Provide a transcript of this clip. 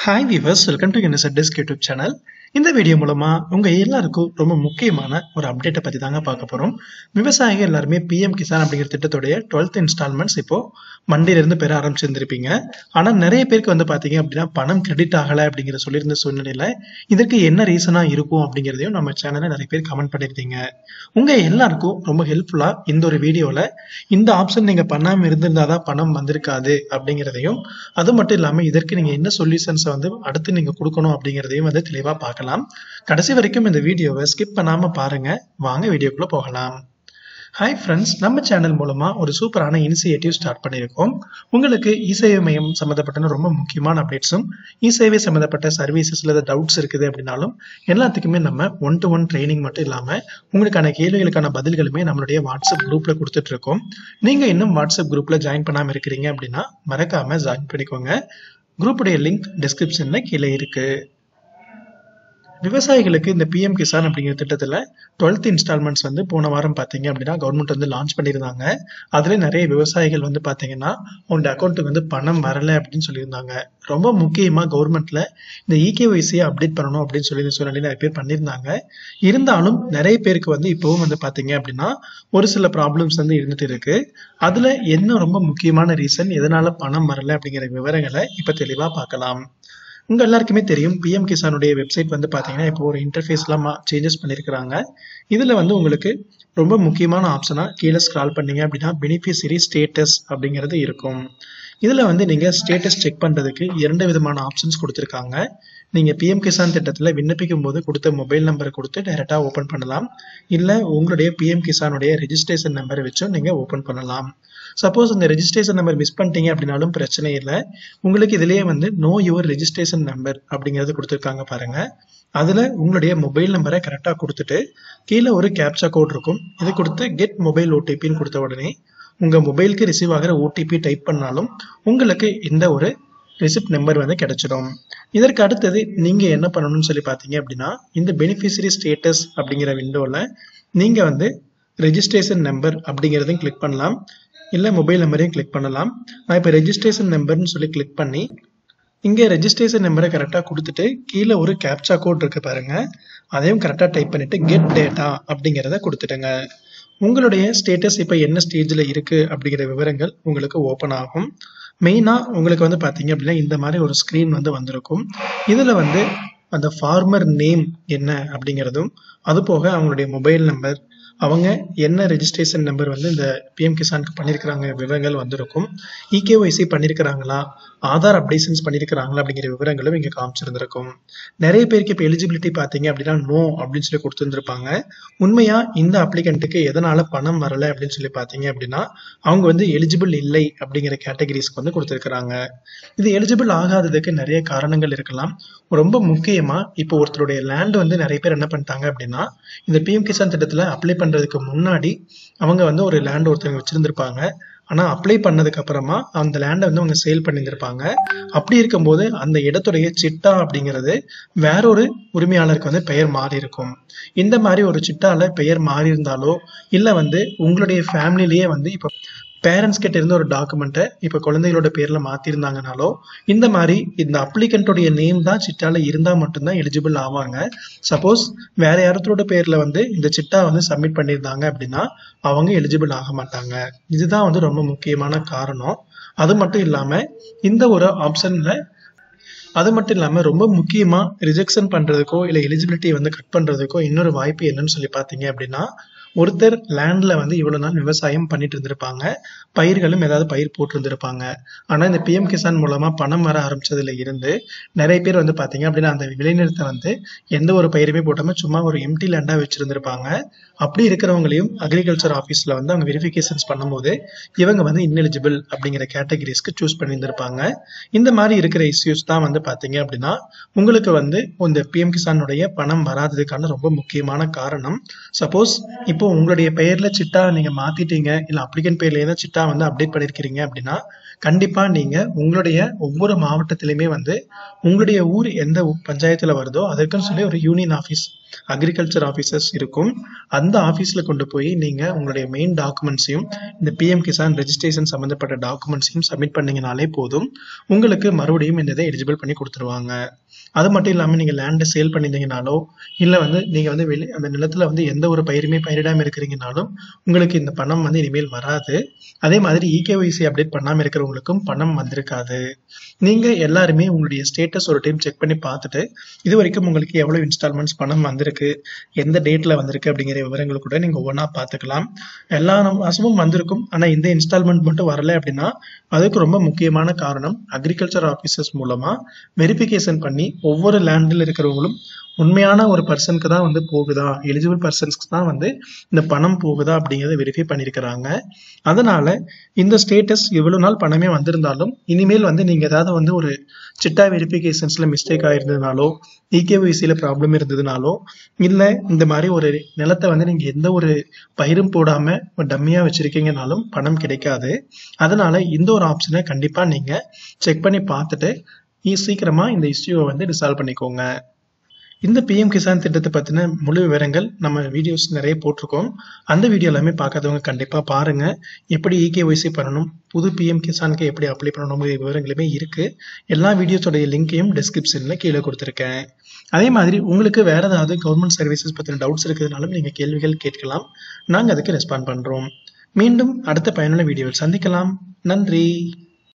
hi viewers welcome to Uniset desk YouTube channel இந்த video மூலமா உங்க எல்லாருக்கும் ரொம்ப முக்கியமான ஒரு அப்டேட்டை பத்தி தாங்க பார்க்க போறோம் விவசாயிகள் எல்லாருமே பிஎம் கிசான் அப்படிங்கிற திட்டத்துடைய டுவெல்த் இன்ஸ்டால்மெண்ட்ஸ் இப்போ மண்டியில இருந்து பெற ஆரம்பிச்சிருந்திருப்பீங்க ஆனா நிறைய பேருக்கு வந்து பாத்தீங்க அப்படின்னா பணம் கிரெடிட் ஆகல அப்படிங்கிற சொல்லியிருந்த சூழ்நிலையில இதற்கு என்ன ரீசனா இருக்கும் அப்படிங்கிறதையும் நம்ம சேனல்ல நிறைய பேர் கமெண்ட் பண்ணிருந்தீங்க உங்க எல்லாருக்கும் ரொம்ப ஹெல்ப்ஃபுல்லா இந்த ஒரு வீடியோல இந்த ஆப்ஷன் நீங்க பண்ணாம இருந்திருந்தாதான் பணம் வந்திருக்காது அப்படிங்கிறதையும் அது மட்டும் இல்லாம இதற்கு நீங்க என்ன சொல்யூஷன்ஸை வந்து அடுத்து நீங்க கொடுக்கணும் அப்படிங்கிறதையும் வந்து தெளிவா பார்க்கலாம் கடைசி வரைக்கும் இந்த வீடியோவை ஸ்கிப் பண்ணாம பாருங்க வாங்க வீடியோக்குள்ள போகலாம் ஹாய் ஃப்ரெண்ட்ஸ் நம்ம சேனல் மூலமா ஒரு சூப்பரான இனிஷியேட்டிவ் ஸ்டார்ட் பண்ணியிருக்கோம் உங்களுக்கு இ சேவை மையம் சம்மந்தப்பட்ட ரொம்ப முக்கியமான அப்டேட்ஸும் இ சேவை சம்மந்தப்பட்ட சர்வீசஸ்ல ஏதாவது டவுட்ஸ் இருக்குது அப்படின்னாலும் எல்லாத்துக்குமே நம்ம ஒன் டு ஒன் ட்ரைனிங் மட்டும் இல்லாம உங்களுக்கான கேள்விகளுக்கான பதில்களுமே நம்மளுடைய வாட்ஸ்அப் குரூப்ல கொடுத்துட்டு இருக்கோம் நீங்க இன்னும் வாட்ஸ்அப் குரூப்ல ஜாயின் பண்ணாம இருக்கிறீங்க அப்படின்னா மறக்காம ஜாயின் பண்ணிக்கோங்க குரூப்புடைய லிங்க் டிஸ்கிரிப்ஷன்ல கீழே இருக்கு விவசாயிகளுக்கு இந்த பிஎம் கிசான் அப்படிங்கிற திட்டத்தில் டுவெல்த் இன்ஸ்டால்மெண்ட்ஸ் வந்து போன வாரம் பார்த்தீங்க அப்படின்னா கவர்மெண்ட் வந்து லான்ச் பண்ணியிருந்தாங்க அதில் நிறைய விவசாயிகள் வந்து பார்த்தீங்கன்னா உங்களோட அக்கௌண்ட்டுக்கு வந்து பணம் வரலை அப்படின்னு சொல்லியிருந்தாங்க ரொம்ப முக்கியமாக கவர்மெண்ட்ல இந்த இகேஒய்சியை அப்டேட் பண்ணணும் அப்படின்னு சொல்லி சொல்லி நிறைய பேர் பண்ணியிருந்தாங்க இருந்தாலும் நிறைய பேருக்கு வந்து இப்போவும் வந்து பார்த்தீங்க அப்படின்னா ஒரு சில ப்ராப்ளம்ஸ் வந்து இருந்துட்டு இருக்கு அதில் என்ன ரொம்ப முக்கியமான ரீசன் எதனால பணம் வரல அப்படிங்கிற விவரங்களை இப்போ தெளிவாக பார்க்கலாம் உங்க எல்லாருக்குமே தெரியும் பிஎம் கிசானுடைய வெப்சைட் வந்து பாத்தீங்கன்னா இப்போ ஒரு இன்டர்ஃபேஸ்லாம் சேஞ்சஸ் பண்ணியிருக்கிறாங்க இதுல வந்து உங்களுக்கு ரொம்ப முக்கியமான ஆப்ஷனா கீழே ஸ்க்ரால் பண்ணீங்க அப்படின்னா பெனிஃபிஷரி ஸ்டேட்டஸ் அப்படிங்கிறது இருக்கும் இதுல வந்து நீங்க ஸ்டேட்டஸ் செக் பண்றதுக்கு இரண்டு விதமான ஆப்ஷன்ஸ் கொடுத்துருக்காங்க நீங்க பிஎம் கிசான் திட்டத்துல விண்ணப்பிக்கும் போது கொடுத்த மொபைல் நம்பரை கொடுத்து டைரக்டா ஓபன் பண்ணலாம் இல்ல உங்களுடைய பிஎம் கிசானுடைய ரெஜிஸ்ட்ரேஷன் நம்பரை வச்சும் நீங்க ஓபன் பண்ணலாம் சப்போஸ் இந்த ரெஜிஸ்ட்ரேஷன் நம்பர் மிஸ் பண்ணிட்டீங்க அப்படின்னாலும் பிரச்சனை இல்லை உங்களுக்கு இதுலயே வந்து நோ யுவர் ரெஜிஸ்ட்ரேஷன் நம்பர் அப்படிங்கறது கொடுத்துருக்காங்க பாருங்க அதுல உங்களுடைய மொபைல் நம்பரை கரெக்டா கொடுத்துட்டு கீழே ஒரு கேப்சா கோட் இருக்கும் இதை கொடுத்து கெட் மொபைல் ஓடிபின்னு கொடுத்த உடனே உங்க மொபைலுக்கு ரிசீவ் ஆகிற ஓடிபி டைப் பண்ணாலும் உங்களுக்கு இந்த ஒரு ரிசிப்ட் நம்பர் வந்து கிடைச்சிடும் இதற்கு அடுத்தது நீங்க என்ன பண்ணணும்னு சொல்லி பாத்தீங்க அப்படின்னா இந்த பெனிஃபிஷரி ஸ்டேட்டஸ் அப்படிங்கிற விண்டோல நீங்க வந்து ரெஜிஸ்ட்ரேஷன் நம்பர் அப்படிங்கிறதையும் கிளிக் பண்ணலாம் இல்லை மொபைல் நம்பரையும் கிளிக் பண்ணலாம் நான் இப்போ ரெஜிஸ்ட்ரேஷன் நம்பர்னு சொல்லி கிளிக் பண்ணி இங்கே ரெஜிஸ்ட்ரேஷன் நம்பரை கரெக்டாக கொடுத்துட்டு கீழே ஒரு கேப்சா கோட் இருக்கு பாருங்க அதையும் கரெக்டாக டைப் பண்ணிட்டு கெட் டேட்டா அப்படிங்கிறத கொடுத்துட்டுங்க உங்களுடைய ஸ்டேட்டஸ் இப்போ என்ன ஸ்டேஜில் இருக்கு அப்படிங்கிற விவரங்கள் உங்களுக்கு ஓப்பன் ஆகும் மெயினாக உங்களுக்கு வந்து பார்த்தீங்க அப்படின்னா இந்த மாதிரி ஒரு ஸ்க்ரீன் வந்து வந்திருக்கும் இதில் வந்து அந்த ஃபார்மர் நேம் என்ன அப்படிங்கிறதும் அது போக அவங்களுடைய மொபைல் நம்பர் அவங்க என்ன ரெஜிஸ்ட்ரேஷன் நம்பர் வந்து இந்த பிஎம் கிசானுக்கு பண்ணியிருக்கிறாங்க விவரங்கள் வந்திருக்கும் இகேஒய்சி பண்ணியிருக்கிறாங்களா ஆதார் அப்டேஷன்ஸ் பண்ணியிருக்கிறாங்களா அப்படிங்கிற விவரங்களும் இங்கே காமிச்சிருந்திருக்கும் நிறைய பேருக்கு இப்போ எலிஜிபிலிட்டி பார்த்தீங்க அப்படின்னா நோ அப்படின்னு சொல்லி கொடுத்துருந்துருப்பாங்க உண்மையா இந்த அப்ளிகண்ட்டுக்கு எதனால பணம் வரல அப்படின்னு சொல்லி பார்த்தீங்க அப்படின்னா அவங்க வந்து எலிஜிபிள் இல்லை அப்படிங்கிற கேட்டகரிஸ்க்கு வந்து கொடுத்துருக்குறாங்க இது எலிஜிபிள் ஆகாததுக்கு நிறைய காரணங்கள் இருக்கலாம் ரொம்ப முக்கியமா இப்போ ஒருத்தருடைய லேண்ட் வந்து நிறைய பேர் என்ன பண்ணிட்டாங்க அப்படின்னா இந்த பிஎம் கிசான் திட்டத்தில் அப்ளை பண்றதுக்கு முன்னாடி அவங்க வந்து ஒரு லேண்ட் ஒருத்தவங்க வச்சிருந்திருப்பாங்க ஆனா அப்ளை பண்ணதுக்கு அப்புறமா அந்த லேண்டை வந்து அவங்க சேல் பண்ணியிருந்திருப்பாங்க அப்படி இருக்கும்போது அந்த இடத்துடைய சிட்டா அப்படிங்கிறது வேறொரு உரிமையாளருக்கு வந்து பெயர் மாறி இருக்கும் இந்த மாதிரி ஒரு சிட்டால பெயர் மாறி இருந்தாலோ இல்ல வந்து உங்களுடைய ஃபேமிலிலேயே வந்து இப்போ பேரண்ட்ஸ் கிட்ட இருந்து ஒரு டாக்குமெண்ட்டை இப்போ குழந்தைகளோட பேர்ல மாத்திருந்தாங்கனாலோ இந்த மாதிரி இந்த அப்ளிகண்ட்டோடைய நேம் தான் சிட்டால இருந்தா மட்டும்தான் எலிஜிபிள் ஆவாங்க சப்போஸ் வேற யாரத்தோட பேர்ல வந்து இந்த சிட்டா வந்து சப்மிட் பண்ணியிருந்தாங்க அப்படின்னா அவங்க எலிஜிபிள் ஆக மாட்டாங்க இதுதான் வந்து ரொம்ப முக்கியமான காரணம் அது மட்டும் இல்லாம இந்த ஒரு ஆப்ஷன்ல அது மட்டும் இல்லாம ரொம்ப முக்கியமா ரிஜெக்ஷன் பண்றதுக்கோ இல்ல எலிஜிபிலிட்டி வந்து கட் பண்றதுக்கோ இன்னொரு வாய்ப்பு என்னன்னு சொல்லி பாத்தீங்க அப்படின்னா ஒருத்தர் லேண்ட்ல வந்து இவ்வளவு நாள் விவசாயம் பண்ணிட்டு இருந்திருப்பாங்க பயிர்களும் ஏதாவது பயிர் போட்டு இருந்திருப்பாங்க ஆனா இந்த பிஎம் கிசான் மூலமா பணம் வர ஆரம்பிச்சதுல இருந்து நிறைய பேர் வந்து பாத்தீங்க அப்படின்னா அந்த விளைநிலத்தை வந்து எந்த ஒரு பயிருமே போட்டாம சும்மா ஒரு எம்டி லேண்டா வச்சிருந்திருப்பாங்க அப்படி இருக்கிறவங்களையும் அக்ரிகல்ச்சர் ஆஃபீஸ்ல வந்து அவங்க வெரிஃபிகேஷன்ஸ் பண்ணும்போது இவங்க வந்து இன்எலிஜிபிள் அப்படிங்கிற கேட்டகரிஸ்க்கு சூஸ் பண்ணியிருந்திருப்பாங்க இந்த மாதிரி இருக்கிற இஷ்யூஸ் தான் வந்து பாத்தீங்க அப்படின்னா உங்களுக்கு வந்து இந்த பிஎம் கிசானுடைய பணம் வராததுக்கான ரொம்ப முக்கியமான காரணம் சப்போஸ் இப்போ உங்களுடைய பெயர்ல சிட்டா நீங்க மாத்திட்டீங்க இல்ல அப்ளிகன் பேர்லயே தான் சிட்டா வந்து அப்டேட் பண்ணிருக்கீங்க அப்படின்னா கண்டிப்பா நீங்க உங்களுடைய ஒவ்வொரு மாவட்டத்திலுமே வந்து உங்களுடைய ஊர் எந்த பஞ்சாயத்துல வருதோ அதற்குன்னு சொல்லி ஒரு யூனியன் ஆஃபீஸ் அக்ரிகல்ச்சர் ஆஃபீஸர்ஸ் இருக்கும் அந்த ஆஃபீஸில் கொண்டு போய் நீங்கள் உங்களுடைய மெயின் டாக்குமெண்ட்ஸையும் இந்த பிஎம் கிசான் ரெஜிஸ்ட்ரேஷன் சம்மந்தப்பட்ட டாக்குமெண்ட்ஸையும் சப்மிட் பண்ணீங்கனாலே போதும் உங்களுக்கு மறுபடியும் இந்த இதை எலிஜிபிள் பண்ணி கொடுத்துருவாங்க அது மட்டும் இல்லாமல் நீங்கள் லேண்டை சேல் பண்ணியிருந்தீங்கனாலோ இல்லை வந்து நீங்கள் வந்து வெளி அந்த நிலத்தில் வந்து எந்த ஒரு பயிருமே பயிரிடாமல் இருக்கிறீங்கனாலும் உங்களுக்கு இந்த பணம் வந்து இனிமேல் வராது அதே மாதிரி இகேஒய்சி அப்டேட் பண்ணாமல் இருக்கிறவங்களுக்கும் பணம் வந்திருக்காது நீங்கள் எல்லாருமே உங்களுடைய ஸ்டேட்டஸ் ஒரு டைம் செக் பண்ணி பார்த்துட்டு இது வரைக்கும் உங்களுக்கு எவ்வளோ இன்ஸ்டால்மெண்ட்ஸ் பணம் வந்திருக்கு எந்த டேட்டில் வந்திருக்கு அப்படிங்கிற விவரங்கள் கூட நீங்கள் ஒவ்வொன்றா பார்த்துக்கலாம் எல்லா மாதமும் வந்திருக்கும் ஆனால் இந்த இன்ஸ்டால்மெண்ட் மட்டும் வரல அப்படின்னா அதுக்கு ரொம்ப முக்கியமான காரணம் அக்ரிகல்ச்சர் ஆஃபீஸர்ஸ் மூலமாக வெரிஃபிகேஷன் பண்ணி ஒவ்வொரு லேண்டில் இருக்கிறவங்களும் உண்மையான ஒரு பர்சனுக்கு தான் வந்து போகுதா எலிஜிபிள் பர்சன்ஸ்க்கு தான் வந்து இந்த பணம் போகுதா அப்படிங்கிறத வெரிஃபை பண்ணியிருக்கிறாங்க அதனால இந்த ஸ்டேட்டஸ் இவ்வளவு நாள் பணமே வந்திருந்தாலும் இனிமேல் வந்து நீங்க ஏதாவது வந்து ஒரு சிட்டா வெரிஃபிகேஷன்ஸ்ல மிஸ்டேக் ஆயிருந்ததுனாலோ இகேஒய்சியில் ப்ராப்ளம் இருந்ததுனாலோ இல்லை இந்த மாதிரி ஒரு நிலத்தை வந்து நீங்க எந்த ஒரு பயிரும் போடாம டம்மியா வச்சிருக்கீங்கனாலும் பணம் கிடைக்காது அதனால இந்த ஒரு ஆப்ஷனை கண்டிப்பா நீங்க செக் பண்ணி பார்த்துட்டு சீக்கிரமா இந்த இஷ்யூவை வந்து ரிசால்வ் பண்ணிக்கோங்க இந்த பிஎம் கிசான் திட்டத்தை பற்றின முழு விவரங்கள் நம்ம வீடியோஸ் நிறைய போட்டிருக்கோம் அந்த வீடியோ எல்லாமே பார்க்காதவங்க கண்டிப்பாக பாருங்க எப்படி இகேஒய்சி பண்ணணும் புது பிஎம் கிசானுக்கு எப்படி அப்ளை பண்ணணுங்கிற விவரங்களுமே இருக்கு எல்லா வீடியோஸோடைய லிங்கையும் டிஸ்கிரிப்ஷனில் கீழே கொடுத்துருக்கேன் அதே மாதிரி உங்களுக்கு வேற ஏதாவது கவர்மெண்ட் சர்வீசஸ் பற்றின டவுட்ஸ் இருக்கிறதுனாலும் நீங்கள் கேள்விகள் கேட்கலாம் நாங்கள் அதுக்கு ரெஸ்பாண்ட் பண்ணுறோம் மீண்டும் அடுத்த பயனுள்ள வீடியோவில் சந்திக்கலாம் நன்றி